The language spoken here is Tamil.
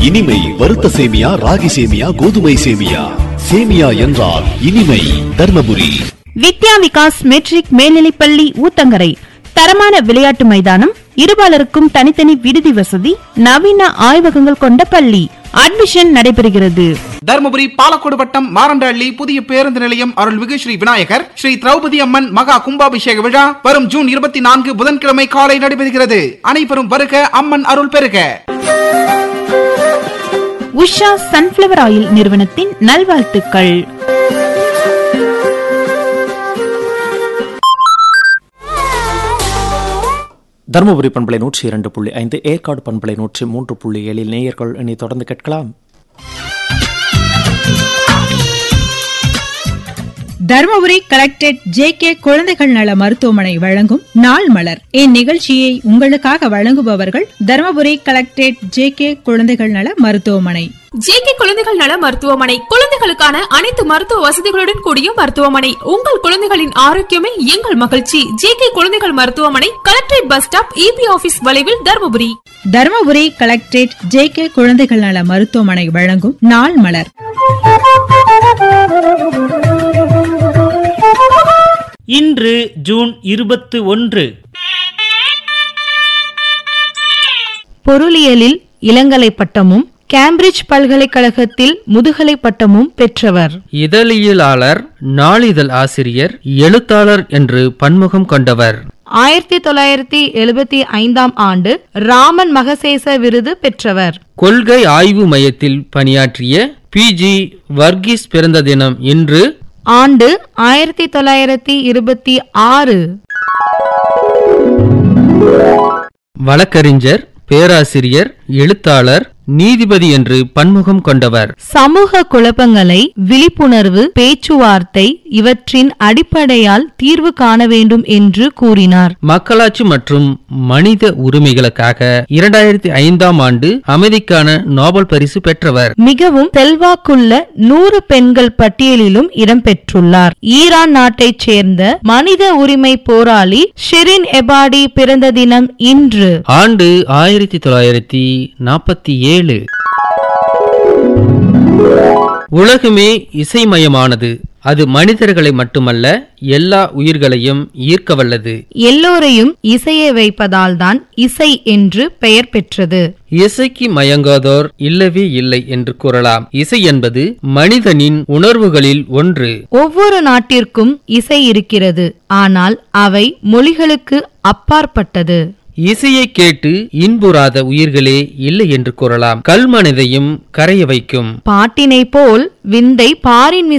இனிமை வறுத்த சேமியா ராகி சேமியா கோதுமை சேமியா சேமியா என்றால் இனிமை தர்மபுரி வித்யா விகாஸ் மெட்ரிக் மேல்நிலைப்பள்ளி ஊத்தங்கரை தரமான விளையாட்டு மைதானம் இருபாலருக்கும் தனித்தனி விடுதி வசதி நவீன ஆய்வகங்கள் கொண்ட பள்ளி அட்மிஷன் நடைபெறுகிறது தருமபுரி பாலக்கோடு வட்டம் மாரண்டஹள்ளி புதிய பேருந்து நிலையம் அருள்மிகு ஸ்ரீ விநாயகர் ஸ்ரீ திரௌபதி அம்மன் மகா கும்பாபிஷேக விழா வரும் ஜூன் இருபத்தி நான்கு புதன்கிழமை காலை நடைபெறுகிறது அனைவரும் வருக அம்மன் அருள் பெறுக உஷா சன்ஃபிளவர் ஆயில் நிறுவனத்தின் நல்வாழ்த்துக்கள் தருமபுரி பண்பலை நூற்றி இரண்டு புள்ளி ஐந்து ஏற்காடு பண்பலை நூற்றி மூன்று புள்ளி ஏழில் நேயர்கள் இனி தொடர்ந்து கேட்கலாம் தருமபுரி கலெக்டரேட் ஜே கே குழந்தைகள் நல மருத்துவமனை வழங்கும் நாள் மலர் இந்நிகழ்ச்சியை உங்களுக்காக வழங்குபவர்கள் தருமபுரி கலெக்டரேட் ஜே கே குழந்தைகள் நல மருத்துவமனை ஜேகே குழந்தைகள் நல மருத்துவமனை குழந்தைகளுக்கான அனைத்து மருத்துவ வசதிகளுடன் கூடிய மருத்துவமனை உங்கள் குழந்தைகளின் ஆரோக்கியமே எங்கள் மகிழ்ச்சி ஜேகே குழந்தைகள் மருத்துவமனை collectorate bus stop EB office வளைவில் Dharmapuri Dharmapuri collectorate J K குழந்தைகள் நல மருத்துவமனை வழங்கும் நாள் மலர் இன்று ஜூன் இருபத்து ஒன்று பொருளியலில் இளங்கலை பட்டமும் கேம்பிரிட்ஜ் பல்கலைக்கழகத்தில் முதுகலை பட்டமும் பெற்றவர் இதழியலாளர் நாளிதழ் ஆசிரியர் எழுத்தாளர் என்று பன்முகம் கொண்டவர் ஆயிரத்தி தொள்ளாயிரத்தி எழுபத்தி ஐந்தாம் ஆண்டு ராமன் மகசேச விருது பெற்றவர் கொள்கை ஆய்வு மையத்தில் பணியாற்றிய பி ஜி வர்கீஸ் பிறந்த தினம் இன்று ஆண்டு ஆயிரத்தி தொள்ளாயிரத்தி இருபத்தி ஆறு வழக்கறிஞர் பேராசிரியர் எழுத்தாளர் நீதிபதி என்று பன்முகம் கொண்டவர் சமூக குழப்பங்களை விழிப்புணர்வு பேச்சுவார்த்தை இவற்றின் அடிப்படையால் தீர்வு காண வேண்டும் என்று கூறினார் மக்களாட்சி மற்றும் மனித உரிமைகளுக்காக இரண்டாயிரத்தி ஐந்தாம் ஆண்டு அமைதிக்கான நோபல் பரிசு பெற்றவர் மிகவும் செல்வாக்குள்ள நூறு பெண்கள் பட்டியலிலும் இடம்பெற்றுள்ளார் ஈரான் நாட்டைச் சேர்ந்த மனித உரிமை போராளி ஷெரின் எபாடி பிறந்த தினம் இன்று ஆண்டு ஆயிரத்தி தொள்ளாயிரத்தி நாற்பத்தி ஏழு உலகமே இசைமயமானது அது மனிதர்களை மட்டுமல்ல எல்லா உயிர்களையும் ஈர்க்க வல்லது எல்லோரையும் இசைய வைப்பதால் தான் இசை என்று பெயர் பெற்றது இசைக்கு மயங்காதோர் இல்லவே இல்லை என்று கூறலாம் இசை என்பது மனிதனின் உணர்வுகளில் ஒன்று ஒவ்வொரு நாட்டிற்கும் இசை இருக்கிறது ஆனால் அவை மொழிகளுக்கு அப்பாற்பட்டது இசையை கேட்டு இன்புறாத உயிர்களே இல்லை என்று கூறலாம் கல்மனதையும் கரைய வைக்கும் பாட்டினை போல் விந்தை பாரின்